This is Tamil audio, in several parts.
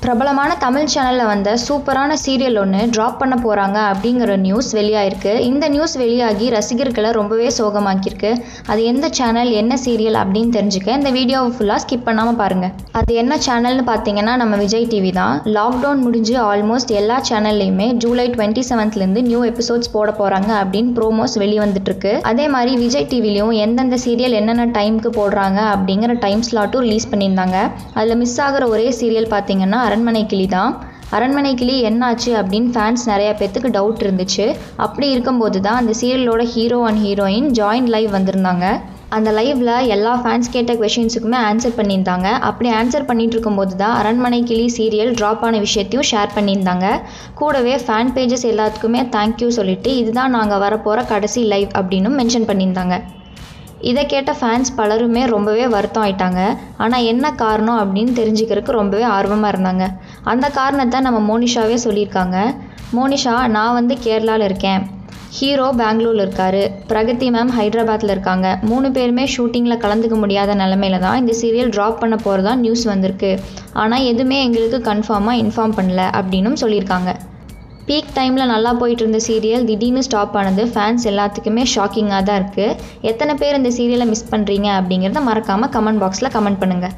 பிரபலமான தமிழ் சேனலில் வந்த சூப்பரான சீரியல் ஒன்று ட்ராப் பண்ண போகிறாங்க அப்படிங்கிற நியூஸ் வெளியாயிருக்கு இந்த நியூஸ் வெளியாகி ரசிகர்களை ரொம்பவே சோகமாக்கியிருக்கு அது எந்த சேனல் என்ன சீரியல் அப்படின்னு தெரிஞ்சுக்க இந்த வீடியோவை ஃபுல்லாக ஸ்கிப் பண்ணாமல் பாருங்கள் அது என்ன சேனல்னு பார்த்தீங்கன்னா நம்ம விஜய் டிவி தான் லாக்டவுன் முடிஞ்சு ஆல்மோஸ்ட் எல்லா சேனல்லையுமே ஜூலை டுவெண்ட்டி செவன்த்லேருந்து நியூ எபிசோட்ஸ் போட போகிறாங்க அப்படின்னு ப்ரோமோஸ் வெளிவந்துட்டு இருக்கு அதே மாதிரி விஜய் டிவிலையும் எந்தெந்த சீரியல் என்னென்ன டைமுக்கு போடுறாங்க அப்படிங்கிற டைம் ஸ்லாட்டும் ரிலீஸ் பண்ணியிருந்தாங்க அதில் மிஸ் ஆகிற ஒரே சீரியல் பார்த்தீங்கன்னா அரண்மனை கிளி தான் அரண்மனை கிளி என்னாச்சு அப்படின்னு ஃபேன்ஸ் நிறைய பேத்துக்கு டவுட் இருந்துச்சு அப்படி இருக்கும்போது தான் அந்த சீரியலோட hero and heroine join live வந்திருந்தாங்க அந்த லைவ்ல எல்லா ஃபேன்ஸ் கேட்ட கொஷின்ஸுக்குமே ஆன்சர் பண்ணியிருந்தாங்க அப்படி ஆன்சர் பண்ணிட்டு இருக்கும்போது தான் அரண்மனை கிளி சீரியல் ட்ராப் ஆன விஷயத்தையும் ஷேர் பண்ணியிருந்தாங்க கூடவே ஃபேன் பேஜஸ் எல்லாத்துக்குமே தேங்க்யூ சொல்லிட்டு இதுதான் நாங்கள் வரப்போகிற கடைசி லைவ் அப்படின்னும் மென்ஷன் பண்ணியிருந்தாங்க இதை கேட்ட ஃபேன்ஸ் பலருமே ரொம்பவே வருத்தம் ஆயிட்டாங்க ஆனால் என்ன காரணம் அப்படின்னு தெரிஞ்சுக்கிறதுக்கு ரொம்பவே ஆர்வமாக இருந்தாங்க அந்த காரணத்தை நம்ம மோனிஷாவே சொல்லியிருக்காங்க மோனிஷா நான் வந்து கேரளாவில் இருக்கேன் ஹீரோ பெங்களூரில் இருக்காரு பிரகதி மேம் ஹைதராபாத்தில் இருக்காங்க மூணு பேருமே ஷூட்டிங்கில் கலந்துக்க முடியாத நிலமையில தான் இந்த சீரியல் ட்ராப் பண்ண போகிறதா நியூஸ் வந்திருக்கு ஆனால் எதுவுமே எங்களுக்கு கன்ஃபார்மாக இன்ஃபார்ம் பண்ணல அப்படின்னும் சொல்லியிருக்காங்க பீக் டைமில் நல்லா போயிட்டு இருந்த சீரியல் திடீர்னு ஸ்டாப் ஆனது ஃபேன்ஸ் எல்லாத்துக்குமே ஷாக்கிங்காக தான் இருக்குது எத்தனை பேர் இந்த சீரியலை மிஸ் பண்ணுறீங்க அப்படிங்கிறத மறக்காமல் கமெண்ட் பாக்ஸில் கமெண்ட் பண்ணுங்கள்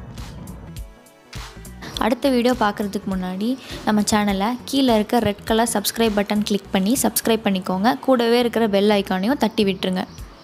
அடுத்த வீடியோ பார்க்குறதுக்கு முன்னாடி நம்ம சேனலை கீழே இருக்க red colour subscribe button click பண்ணி சப்ஸ்கிரைப் பண்ணிக்கோங்க கூடவே இருக்கிற பெல் ஐக்கானையும் தட்டி விட்டுருங்க